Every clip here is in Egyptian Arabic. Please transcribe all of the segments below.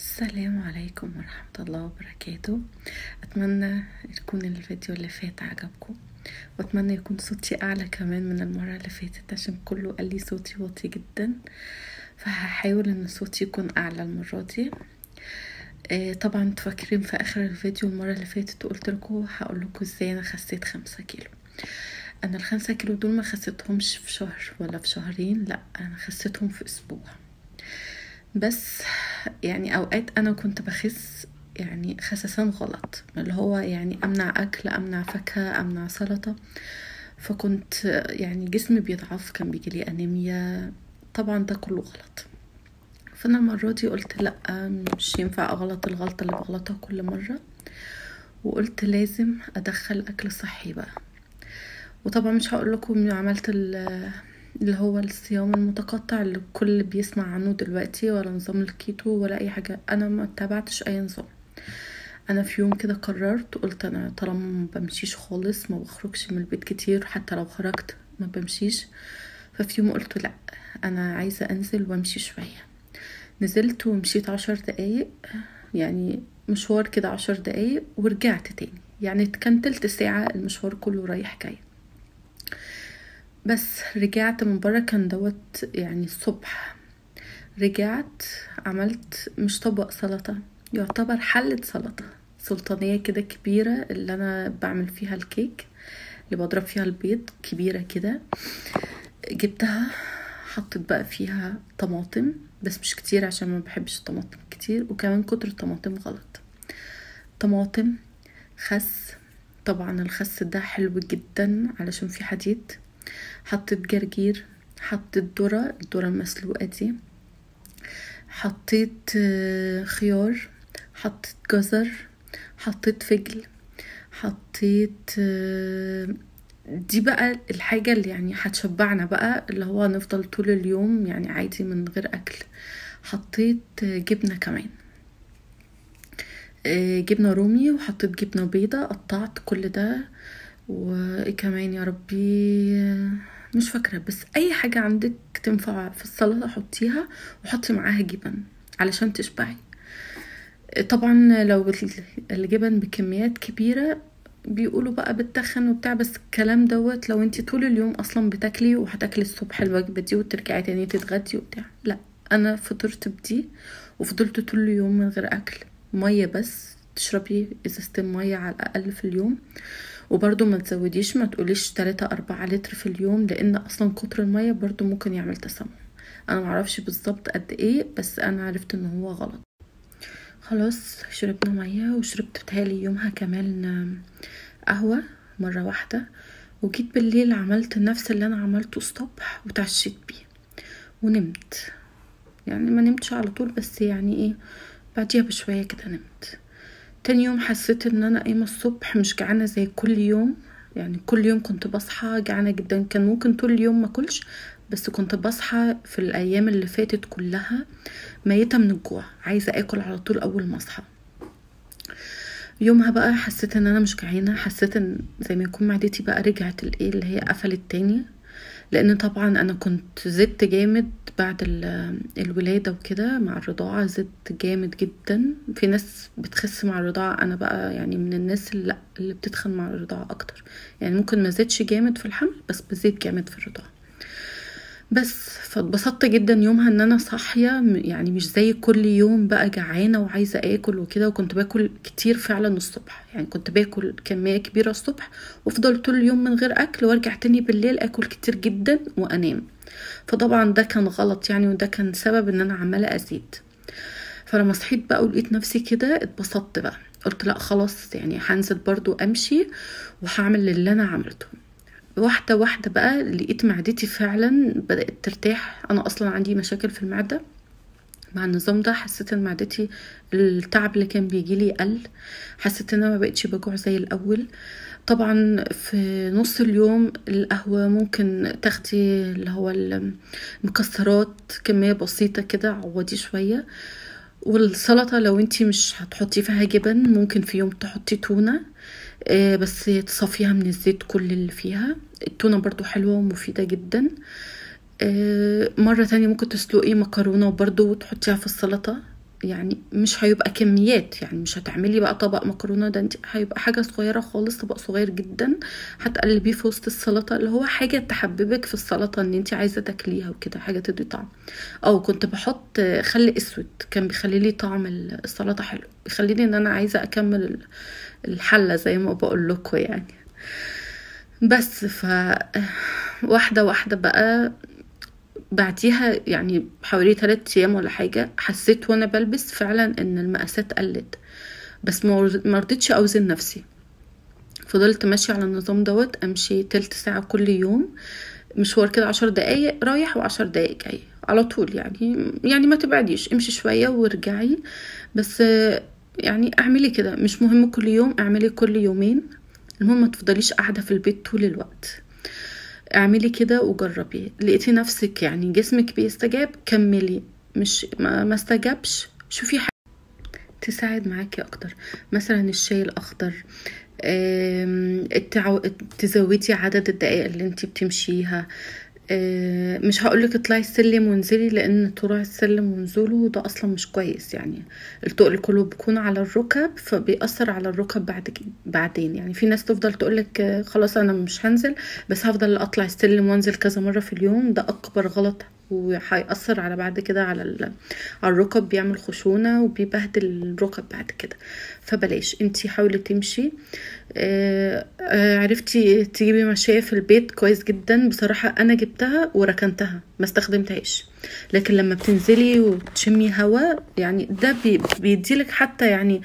السلام عليكم ورحمة الله وبركاته أتمنى يكون الفيديو اللي فات عجبكم وأتمنى يكون صوتي أعلى كمان من المرة اللي فاتت عشان كله قال لي صوتي واطي جدا فهحاول إن صوتي يكون أعلى المرة دي آه، طبعا تفكرين في آخر الفيديو المرة اللي فاتت وقلت لكم هقول لكم ازاي أنا خسيت خمسة كيلو أنا الخمسة كيلو دول ما خسيتهمش في شهر ولا في شهرين لأ أنا خسيتهم في أسبوع بس يعني اوقات انا كنت بخس يعني خسسان غلط اللي هو يعني امنع اكل امنع فاكهه امنع سلطه فكنت يعني جسمي بيضعف كان بيجيلي انيميا طبعا ده كله غلط فانا المره دي قلت لا مش ينفع اغلط الغلطه اللي بغلطها كل مره وقلت لازم ادخل اكل صحي بقى وطبعا مش هقول لكم عملت اللي هو الصيام المتقطع اللي الكل بيسمع عنه دلوقتي ولا نظام الكيتو ولا اي حاجة انا ما اتبعتش اي نظام انا في يوم كده قررت قلت انا طالما ما بمشيش خالص ما بخرجش من البيت كتير حتى لو خرجت ما بمشيش ففي يوم قلت لا انا عايزة انزل وامشي شوية نزلت ومشيت عشر دقايق يعني مشوار كده عشر دقايق ورجعت تاني يعني كان تلت ساعة المشوار كله رايح جاي بس رجعت من برا كان دوت يعني الصبح رجعت عملت مش طبق سلطة يعتبر حلة سلطة سلطانية كده كبيرة اللي أنا بعمل فيها الكيك اللي بضرب فيها البيض كبيرة كده جبتها حطيت بقى فيها طماطم بس مش كتير عشان ما بحبش الطماطم كتير وكمان كتر الطماطم غلط طماطم خس طبعا الخس ده حلو جدا علشان فيه حديد حطيت جرجير حطيت ذرة الذرة المسلوقة دي حطيت خيار حطيت جزر حطيت فجل حطيت دي بقى الحاجة اللي يعني هتشبعنا بقى اللي هو نفضل طول اليوم يعني عادي من غير أكل حطيت جبنة كمان جبنة رومي وحطيت جبنة بيضة قطعت كل ده وايه كمان يا ربي مش فاكره بس اي حاجه عندك تنفع في السلطه حطيها وحطي معاها جبن علشان تشبعي طبعا لو الجبن بكميات كبيره بيقولوا بقى بتخن وبتاع بس الكلام دوت لو انت طول اليوم اصلا بتاكلي وهتاكلي الصبح الوجبه دي وترجعي تاني تتغدي وبتاع لا انا فطرت بدي وفضلت طول اليوم من غير اكل ميه بس تشربي ازازتين ميه على الاقل في اليوم وبرضو ما تزوديش ما تقوليش 3 4 لتر في اليوم لان اصلا كتر الميه برضو ممكن يعمل تسمم انا معرفش بالظبط قد ايه بس انا عرفت ان هو غلط خلاص شربنا ميه وشربت بتهالي يومها كمان قهوه مره واحده وجيت بالليل عملت نفس اللي انا عملته الصبح وتعشيت بيه ونمت يعني ما نمتش على طول بس يعني ايه بعديها بشويه كده نمت تاني يوم حسيت ان انا قايمه الصبح مش جعانه زي كل يوم يعني كل يوم كنت بصحى جعانه جدا كان ممكن طول اليوم ما اكلش بس كنت بصحى في الايام اللي فاتت كلها ميته من الجوع عايزه اكل على طول اول ما اصحى يومها بقى حسيت ان انا مش جعانه حسيت ان زي ما يكون معدتي بقى رجعت الايه اللي هي قفلت تاني لان طبعا انا كنت زدت جامد بعد الولاده وكده مع الرضاعه زدت جامد جدا في ناس بتخس مع الرضاعه انا بقى يعني من الناس اللي, اللي بتتخن مع الرضاعه اكتر يعني ممكن ما زدش جامد في الحمل بس بزيد جامد في الرضاعه بس فاتبسطت جدا يومها ان انا صاحيه يعني مش زي كل يوم بقى جعانه وعايزه اكل وكده وكنت باكل كتير فعلا الصبح يعني كنت باكل كميه كبيره الصبح وافضل طول اليوم من غير اكل وارجع تاني بالليل اكل كتير جدا وانام فطبعا ده كان غلط يعني وده كان سبب ان انا عماله ازيد فلما صحيت بقى ولقيت نفسي كده اتبسطت بقى قلت لا خلاص يعني هنزل برضو امشي وهعمل اللي انا عملته واحدة واحدة بقى لقيت معدتي فعلا بدأت ترتاح أنا أصلا عندي مشاكل في المعدة مع النظام ده حسيت ان معدتي التعب اللي كان بيجيلي قل حسيت ان انا ما بقتش بجوع زي الاول طبعا في نص اليوم القهوة ممكن تاخدي اللي هو المكسرات كمية بسيطة كده عوضي شوية والسلطة لو انتي مش هتحطي فيها جبن ممكن في يوم تحطي تونة بس تصفيها من الزيت كل اللي فيها التونة برضو حلوة ومفيدة جدا مرة تانية ممكن تسلقي مكرونة وبرضو تحطيها في السلطة يعني مش هيبقى كميات يعني مش هتعملي بقى طبق مكرونه ده انت هيبقى حاجه صغيره خالص طبق صغير جدا هتقلبيه في وسط السلطه اللي هو حاجه تحببك في السلطه ان انت عايزه تاكليها وكده حاجه تدي طعم او كنت بحط خل اسود كان بيخلي لي طعم السلطه حلو بيخليني ان انا عايزه اكمل الحله زي ما بقول لكم يعني بس ف واحده واحده بقى بعديها يعني حوالي تلات ايام ولا حاجه حسيت وانا بلبس فعلا ان المقاسات قلت بس ما رضيتش اوزن نفسي فضلت ماشيه على النظام دوت امشي تلت ساعه كل يوم مشوار كده عشر دقايق رايح وعشر دقايق جاي على طول يعني يعني ما تبعديش امشي شويه وارجعي بس يعني اعملي كده مش مهم كل يوم اعملي كل يومين المهم ما تفضليش قاعده في البيت طول الوقت اعملي كده وجربي لقيتي نفسك يعني جسمك بيستجاب كملي مش ما, ما استجابش شوفي حاجة تساعد معاكي اكتر مثلا الشاي الاخضر التعو... تزودي عدد الدقائق اللي انت بتمشيها مش هقولك اطلعي السلم وانزلي لان طلوع السلم ونزوله ده اصلا مش كويس يعني التقل كله بيكون على الركب فبيأثر على الركب بعد بعدين يعني في ناس تفضل تقولك خلاص انا مش هنزل بس هفضل اطلع السلم وانزل كذا مره في اليوم ده اكبر غلط وهيأثر على بعد كده على على الركب بيعمل خشونة وبيبهدل الركب بعد كده فبلاش انتي حاولي تمشي آه آه عرفتي تجيبي مشاية في البيت كويس جدا بصراحة انا جبتها وركنتها ما استخدمتهاش لكن لما بتنزلي وتشمي هوا يعني ده بي بيديلك حتى يعني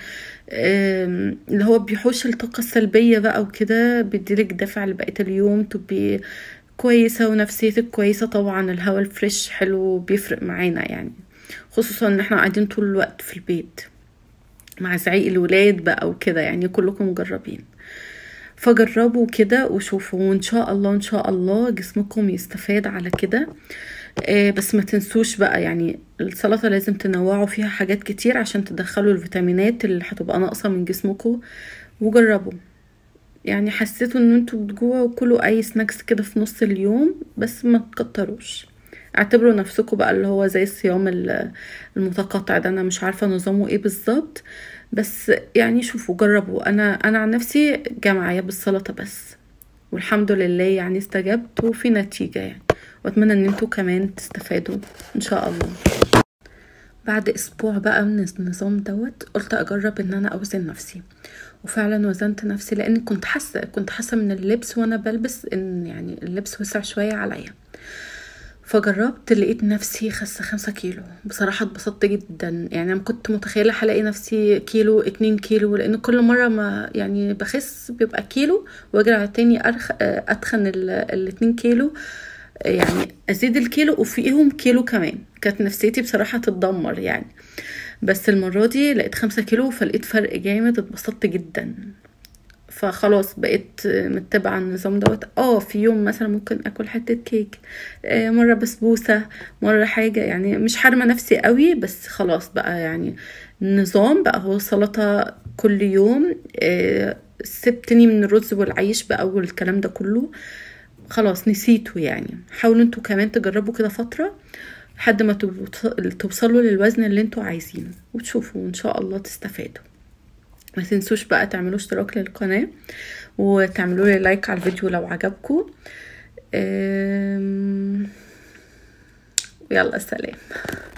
اللي هو بيحوش الطاقة السلبية بقى وكده بيديلك دافع لبقية اليوم تبقي كويسة ونفسيتك كويسة طبعا الهوا الفريش حلو بيفرق معانا يعني خصوصا ان احنا قاعدين طول الوقت في البيت مع زعيق الولاد بقى وكده يعني كلكم مجربين فجربوا كده وشوفوا وان شاء الله ان شاء الله جسمكم يستفاد على كده آه بس ما تنسوش بقى يعني السلطة لازم تنوعوا فيها حاجات كتير عشان تدخلوا الفيتامينات اللي هتبقى ناقصة من جسمكم وجربوا يعني حسيتوا ان انتوا بتجوعوا وكلوا اي سناكس كده في نص اليوم بس ما تكتروش اعتبروا نفسكم بقى اللي هو زي الصيام المتقطع ده انا مش عارفه نظامه ايه بالظبط بس يعني شوفوا جربوا انا انا عن نفسي جا معايا بالسلطه بس والحمد لله يعني استجبت وفي نتيجه يعني واتمنى ان انتوا كمان تستفادوا ان شاء الله بعد اسبوع بقى من النظام دوت قلت اجرب ان انا اوزن نفسي وفعلا وزنت نفسي لان كنت حاسه كنت حاسه من اللبس وانا بلبس ان يعني اللبس وسع شويه عليا فجربت لقيت نفسي خاسه خمسة كيلو بصراحه اتبسطت جدا يعني انا كنت متخيله هلاقي نفسي كيلو اتنين كيلو لان كل مره ما يعني بخس بيبقى كيلو واجي على تاني أرخ اتخن الاتنين كيلو يعني ازيد الكيلو وفيهم كيلو كمان كانت نفسيتي بصراحه تتدمر يعني بس المرة دي لقيت خمسة كيلو فلقيت فرق جامد اتبسطت جدا فخلاص بقيت متبعة النظام دوت اه في يوم مثلا ممكن اكل حتة كيك آه مرة بسبوسة مرة حاجة يعني مش حارمة نفسي قوي بس خلاص بقى يعني النظام بقى هو سلطة كل يوم آه سبتني من الرز والعيش بقى والكلام ده كله خلاص نسيته يعني حاولوا انتوا كمان تجربوا كده فترة لحد ما توصلوا للوزن اللي انتوا عايزينه وتشوفوا ان شاء الله تستفادوا ما تنسوش بقى تعملوا اشتراك للقناة وتعملوا لي لايك على الفيديو لو عجبكم يلا سلام